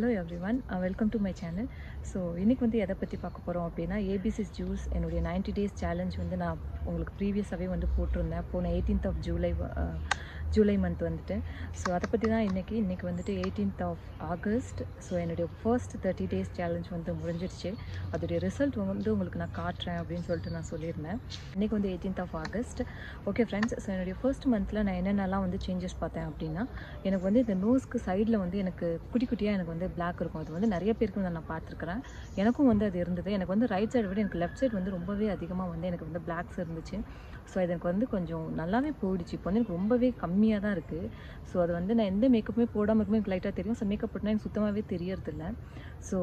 hello everyone welcome to my channel so இன்றைக்கி வந்து எதை பற்றி பார்க்க போகிறோம் அப்படின்னா ஏபிசிஸ் ஜூஸ் என்னுடைய 90 டேஸ் சேலஞ்ச் வந்து நான் உங்களுக்கு ப்ரீவியஸாகவே வந்து போட்டிருந்தேன் போன eighteenth of July July month வந்துட்டு ஸோ அதை பற்றி தான் இன்றைக்கி இன்றைக்கி வந்துட்டு எயிட்டீன்த் ஆஃப் ஆகஸ்ட் ஸோ என்னுடைய ஃபர்ஸ்ட் தேர்ட்டி டேஸ் சேலஞ்ச் வந்து முடிஞ்சிருச்சு அதோடைய ரிசல்ட் வந்து உங்களுக்கு நான் காட்டுறேன் அப்படின்னு சொல்லிட்டு நான் சொல்லியிருந்தேன் இன்றைக்கி வந்து eighteenth of August okay friends so என்னுடைய ஃபர்ஸ்ட் மந்தில் நான் என்னென்னலாம் வந்து சேஞ்சஸ் பார்த்தேன் அப்படின்னா எனக்கு வந்து இந்த நோஸ்க்கு சைடில் வந்து எனக்கு குட்டி குட்டியாக எனக்கு வந்து பிளாக் இருக்கும் அது வந்து நிறைய பேருக்கு வந்து நான் பார்த்துருக்குறேன் எனக்கும் வந்து அது இருந்தது எனக்கு வந்து ரைட் சைடு விட எனக்கு லெஃப்ட் சைடு வந்து ரொம்பவே அதிகமாக வந்து எனக்கு வந்து பிளாக்ஸ் இருந்துச்சு ஸோ அது எனக்கு வந்து கொஞ்சம் நல்லாவே போயிடுச்சு இப்போ வந்து எனக்கு ரொம்பவே கம்மியாக தான் இருக்குது ஸோ அது வந்து நான் எந்த மேக்கப்புமே போடாமல் இருக்குமே எனக்கு லைட்டாக தெரியும் ஸோ மேக்கப் போட்டால் எனக்கு சுத்தமாகவே தெரியறதில்ல ஸோ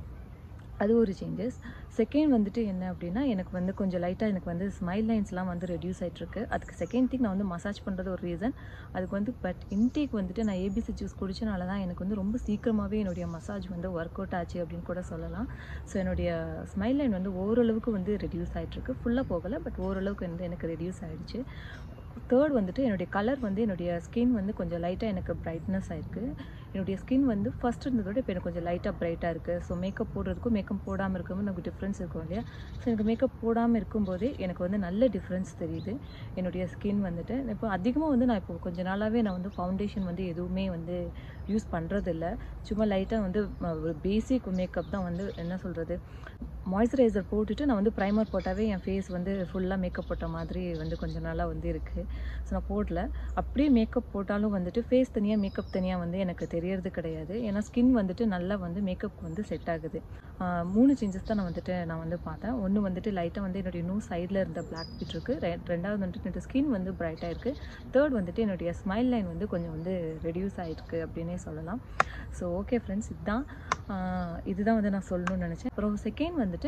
அது ஒரு சேஞ்சஸ் செகண்ட் வந்துட்டு என்ன அப்படின்னா எனக்கு வந்து கொஞ்சம் லைட்டாக எனக்கு வந்து ஸ்மைல் லைன்ஸ்லாம் வந்து ரெடியூஸ் ஆகிட்டுருக்கு அதுக்கு செகண்ட் திங் நான் வந்து மசாஜ் பண்ணுறது ஒரு ரீசன் அதுக்கு வந்து பட் இன்டேக் வந்துட்டு நான் ஏபிசி ஜூஸ் குடிச்சனால தான் எனக்கு வந்து ரொம்ப சீக்கிரமாகவே என்னுடைய மசாஜ் வந்து ஒர்க் அவுட் ஆச்சு அப்படின்னு கூட சொல்லலாம் ஸோ என்னுடைய ஸ்மைல் லைன் வந்து ஓரளவுக்கு வந்து ரெடியூஸ் ஆகிட்டுருக்கு ஃபுல்லாக போகலை பட் ஓரளவுக்கு வந்து எனக்கு ரெடியூஸ் ஆகிடுச்சு தேர்ட் வந்துட்டு என்னுடைய கலர் வந்து என்னுடைய ஸ்கின் வந்து கொஞ்சம் லைட்டாக எனக்கு பிரைட்னஸ் ஆயிருக்கு என்னுடைய ஸ்கின் வந்து ஃபஸ்ட் இருந்ததோட இப்போ எனக்கு கொஞ்சம் லைட்டாக பிரைட்டாக இருக்குது ஸோ மேக்கப் போடுறதுக்கும் மேக்கப் போடாமல் இருக்கும்போது நமக்கு டிஃப்ரென்ஸ் இருக்கும் இல்லையா ஸோ எனக்கு மேக்கப் போடாமல் இருக்கும்போதே எனக்கு வந்து நல்ல டிஃப்ரென்ஸ் தெரியுது என்னுடைய ஸ்கின் வந்துட்டு இப்போ அதிகமாக வந்து நான் இப்போ கொஞ்ச நாளாகவே நான் வந்து ஃபவுண்டேஷன் வந்து எதுவுமே வந்து யூஸ் பண்ணுறதில்ல சும்மா லைட்டாக வந்து ஒரு பேசிக் மேக்கப் தான் வந்து என்ன சொல்கிறது மாய்ஸ்சரைசர் போட்டுட்டு நான் வந்து ப்ரைமர் போட்டாவே என் ஃபேஸ் வந்து ஃபுல்லாக மேக்கப் போட்ட மாதிரி வந்து கொஞ்சம் நாளாக வந்து இருக்குது ஸோ நான் போடல அப்படியே மேக்கப் போட்டாலும் வந்துட்டு ஃபேஸ் தனியாக மேக்கப் தனியாக வந்து எனக்கு தெரியறது கிடையாது ஏன்னா ஸ்கின் வந்துட்டு நல்லா வந்து மேக்கப் வந்து செட் ஆகுது ஆஹ் மூணு சேஞ்சஸ் தான் நான் வந்துட்டு நான் வந்து பார்த்தேன் ஒன்று வந்துட்டு லைட்டாக வந்து என்னுடைய நூ சைடில் இருந்த பிளாக் பிட் இருக்குது ரெண்டாவது வந்துட்டு என்னுடைய ஸ்கின் வந்து பிரைட்டாக இருக்குது தேர்ட் வந்துட்டு என்னுடைய ஸ்மைல் லைன் வந்து கொஞ்சம் வந்து ரெடியூஸ் ஆகிருக்கு அப்படின்னே சொல்லலாம் ஸோ ஓகே ஃப்ரெண்ட்ஸ் இதுதான் ஆஹ் இதுதான் வந்து நான் சொல்லணும்னு நினச்சேன் அப்புறம் செகண்ட் வந்துட்டு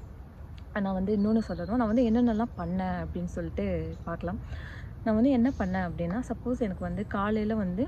நான் வந்து இன்னொன்று சொல்லணும் நான் வந்து என்னென்னலாம் பண்ணேன் அப்படின்னு சொல்லிட்டு பார்க்கலாம் நான் வந்து என்ன பண்ணேன் அப்படின்னா சப்போஸ் எனக்கு வந்து காலையில் வந்து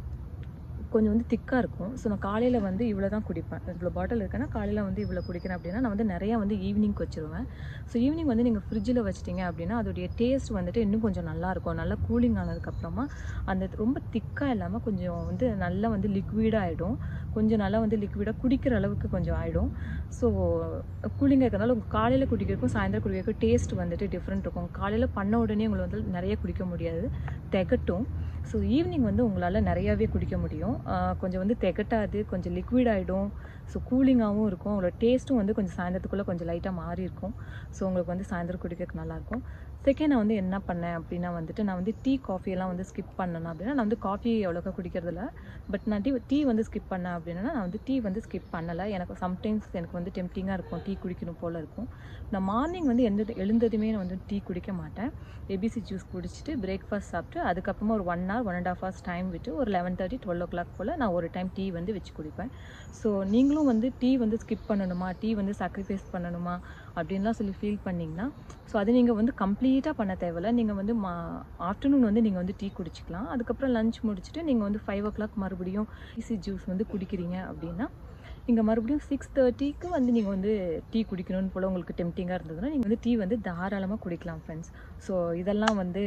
கொஞ்சம் வந்து திக்காக இருக்கும் ஸோ நான் காலையில் வந்து இவ்வளோ தான் குடிப்பேன் இவ்வளோ பாட்டில் இருக்கேன்னா காலையில் வந்து இவ்வளோ குடிக்கிறேன் அப்படின்னா நான் வந்து நிறையா வந்து ஈவினிங் வச்சுருவேன் ஸோ ஈவினிங் வந்து நீங்கள் ஃப்ரிட்ஜில் வச்சிட்டிங்க அப்படின்னா அதோடைய டேஸ்ட் வந்துட்டு இன்னும் கொஞ்சம் நல்லாயிருக்கும் நல்லா கூலிங் ஆனதுக்கப்புறமா அந்த ரொம்ப திக்காக இல்லாமல் கொஞ்சம் வந்து நல்லா வந்து லிக்விடாக ஆகிடும் கொஞ்சம் நல்லா வந்து லிக்விடாக குடிக்கிற அளவுக்கு கொஞ்சம் ஆகிடும் ஸோ கூலிங்காக இருக்கிறனால உங்கள் காலையில் குடிக்கிறதுக்கும் சாயந்தரம் குடிக்கிறதுக்கும் டேஸ்ட் வந்துட்டு டிஃப்ரெண்ட் இருக்கும் காலையில் பண்ண உடனே உங்களை வந்து நிறைய குடிக்க முடியாது திகட்டும் ஸோ ஈவினிங் வந்து உங்களால் நிறையாவே குடிக்க முடியும் ஆஹ் கொஞ்சம் வந்து திகட்டாது கொஞ்சம் லிக்விட் ஆகிடும் ஸோ கூலிங்காகவும் இருக்கும் உங்களோட டேஸ்ட்டும் வந்து கொஞ்சம் சாயந்தரத்துக்குள்ளே கொஞ்சம் லைட்டாக மாறி இருக்கும் ஸோ உங்களுக்கு வந்து சாயந்தரம் குடிக்கிறதுக்கு நல்லாயிருக்கும் செகண்ட் நான் வந்து என்ன பண்ணேன் அப்படின்னா வந்துட்டு நான் வந்து டீ காஃபியெல்லாம் வந்து ஸ்கிப் பண்ணேன் அப்படின்னா நான் வந்து காஃபி அவ்வளோக்கா குடிக்கிறதில்ல பட் நான் டீ டீ வந்து ஸ்கிப் பண்ணேன் அப்படின்னா நான் வந்து டீ வந்து ஸ்கிப் பண்ணலை எனக்கு சம்டைம்ஸ் எனக்கு வந்து டெம்டிங்காக இருக்கும் டீ குடிக்கணும் போல் இருக்கும் நான் மார்னிங் வந்து எந்த எழுந்ததுமே நான் வந்து டீ குடிக்க மாட்டேன் ஏபிசி ஜூஸ் குடிச்சிட்டு பிரேக்ஃபாஸ்ட் சாப்பிட்டு அதுக்கப்புறமா ஒரு one hour one and half hours time விட்டு ஒரு eleven thirty twelve o'clock போல் நான் ஒரு டைம் டீ வந்து வச்சு குடிப்பேன் ஸோ நீங்களும் வந்து டீ வந்து ஸ்கிப் பண்ணணுமா டீ வந்து சாக்ரிஃபைஸ் பண்ணணுமா அப்படின்லாம் சொல்லி ஃபீல் பண்ணிங்கன்னா ஸோ அது நீங்கள் வந்து கம்ப்ளீட்டாக பண்ண தேவையில்ல நீங்கள் வந்து மா ஆஃப்டர்நூன் வந்து நீங்கள் வந்து டீ குடிச்சிக்கலாம் அதுக்கப்புறம் லஞ்ச் முடிச்சுட்டு நீங்கள் வந்து ஃபைவ் ஓ கிளாக் மறுபடியும் ஈஸி ஜூஸ் வந்து குடிக்கிறீங்க அப்படின்னா நீங்கள் மறுபடியும் சிக்ஸ் தேர்ட்டிக்கு வந்து நீங்கள் வந்து டீ குடிக்கணும்னு போல் உங்களுக்கு டெம்டிங்காக இருந்ததுன்னா நீங்கள் வந்து டீ வந்து தாராளமாக குடிக்கலாம் ஃப்ரெண்ட்ஸ் ஸோ இதெல்லாம் வந்து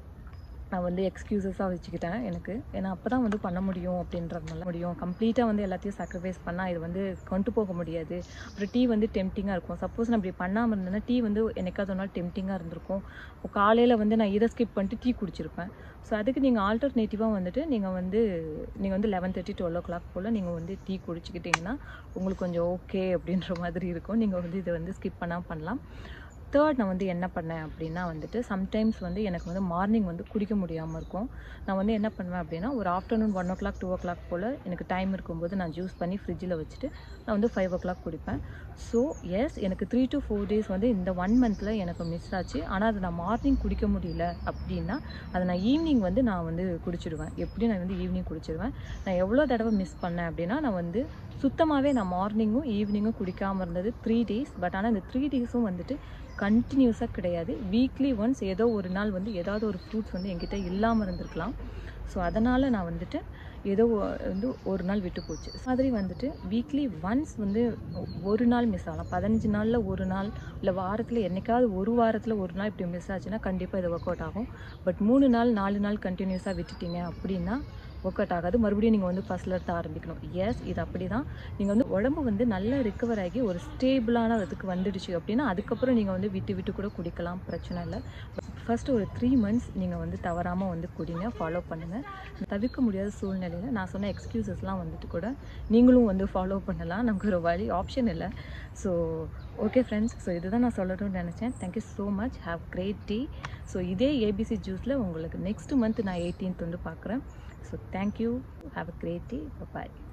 நான் வந்து எக்ஸ்கியூசஸாக வச்சுக்கிட்டேன் எனக்கு ஏன்னா அப்போ தான் வந்து பண்ண முடியும் அப்படின்றதுனால முடியும் கம்ப்ளீட்டாக வந்து எல்லாத்தையும் சாக்ரிஃபைஸ் பண்ணால் இது வந்து கொண்டு போக முடியாது அப்புறம் டீ வந்து டெம்டிங்காக இருக்கும் சப்போஸ் நான் இப்படி பண்ணாமல் இருந்தேன்னா டீ வந்து என்னைக்காவது ஒரு நாள் டெம்டிங்காக இருந்திருக்கும் இப்போ காலையில் வந்து நான் இதை ஸ்கிப் பண்ணிட்டு டீ குடிச்சிருப்பேன் ஸோ அதுக்கு நீங்கள் ஆல்டர்னேட்டிவாக வந்துட்டு நீங்கள் வந்து நீங்கள் வந்து eleven thirty twelve o'clock போல் நீங்கள் வந்து டீ குடிச்சிக்கிட்டிங்கன்னா உங்களுக்கு கொஞ்சம் ஓகே அப்படின்ற மாதிரி இருக்கும் நீங்கள் வந்து இதை வந்து ஸ்கிப் பண்ணால் பண்ணலாம் தேர்ட் நான் வந்து என்ன பண்ணேன் அப்படின்னா வந்துட்டு சம்டைம்ஸ் வந்து எனக்கு வந்து மார்னிங் வந்து குடிக்க முடியாமல் இருக்கும் நான் வந்து என்ன பண்ணுவேன் அப்படின்னா ஒரு afternoon one o'clock two o'clock போல் எனக்கு டைம் இருக்கும்போது நான் ஜூஸ் பண்ணி ஃப்ரிட்ஜில் வச்சுட்டு நான் வந்து ஃபைவ் ஓ கிளாக் குடிப்பேன் ஸோ எஸ் எனக்கு த்ரீ டு ஃபோர் டேஸ் வந்து இந்த ஒன் மந்தில் எனக்கு மிஸ் ஆச்சு ஆனால் அதை நான் மார்னிங் குடிக்க முடியல அப்படின்னா அதை நான் ஈவினிங் வந்து நான் வந்து குடிச்சிடுவேன் எப்படி நான் வந்து ஈவினிங் குடிச்சிடுவேன் நான் எவ்வளோ தடவை மிஸ் பண்ணேன் அப்படின்னா நான் வந்து சுத்தமாகவே நான் மார்னிங்கும் ஈவினிங்கும் குடிக்காமல் இருந்தது த்ரீ டேஸ் பட் ஆனால் இந்த த்ரீ டேஸும் வந்துட்டு கண்டினியூஸாக கிடையாது வீக்லி ஒன்ஸ் ஏதோ ஒரு நாள் வந்து ஏதாவது ஒரு ஃப்ரூட்ஸ் வந்து என்கிட்ட இல்லாமல் இருந்திருக்கலாம் ஸோ அதனால் நான் வந்துட்டு ஏதோ ஒ- வந்து ஒரு நாள் விட்டு போச்சு மாதிரி வந்துட்டு வீக்லி ஒன்ஸ் வந்து ஒரு நாள் மிஸ் ஆகலாம் பதினஞ்சு நாளில் ஒரு நாள் இல்லை வாரத்தில் என்னைக்காவது ஒரு வாரத்தில் ஒரு நாள் இப்படி மிஸ் ஆச்சுன்னா கண்டிப்பாக இது ஒர்க் அவுட் ஆகும் பட் மூணு நாள் நாலு நாள் கண்டினியூஸாக விட்டுட்டீங்க அப்படின்னா ஒர்க் அவுட் ஆகாது மறுபடியும் நீங்கள் வந்து ஃபஸ்ட்டில் இருந்து ஆரம்பிக்கணும் எஸ் இது அப்படி தான் நீங்கள் வந்து உடம்பு வந்து நல்லா ரிக்கவர் ஆகி ஒரு ஸ்டேபிளான இதுக்கு வந்துடுச்சு அப்படின்னா அதுக்கப்புறம் நீங்கள் வந்து விட்டு விட்டு கூட குடிக்கலாம் பிரச்சனை இல்லை ஃபஸ்ட்டு ஒரு த்ரீ மந்த்ஸ் நீங்கள் வந்து தவறாமல் வந்து குடிங்க ஃபாலோ பண்ணுங்கள் தவிர்க்க முடியாத சூழ்நிலையில் நான் சொன்ன எக்ஸ்கியூசஸ்லாம் வந்துட்டு கூட நீங்களும் வந்து ஃபாலோ பண்ணலாம் நமக்கு ஒரு வழி ஆப்ஷன் இல்லை ஸோ ஓகே ஃப்ரெண்ட்ஸ் ஸோ இதுதான் நான் சொல்லணும்னு நினச்சேன் thank you so much have great day so இதே ஏபிசி ஜூஸில் உங்களுக்கு நெக்ஸ்ட் மந்த் நான் எயிட்டீன்த் வந்து பார்க்குறேன் so thank you have a great day bye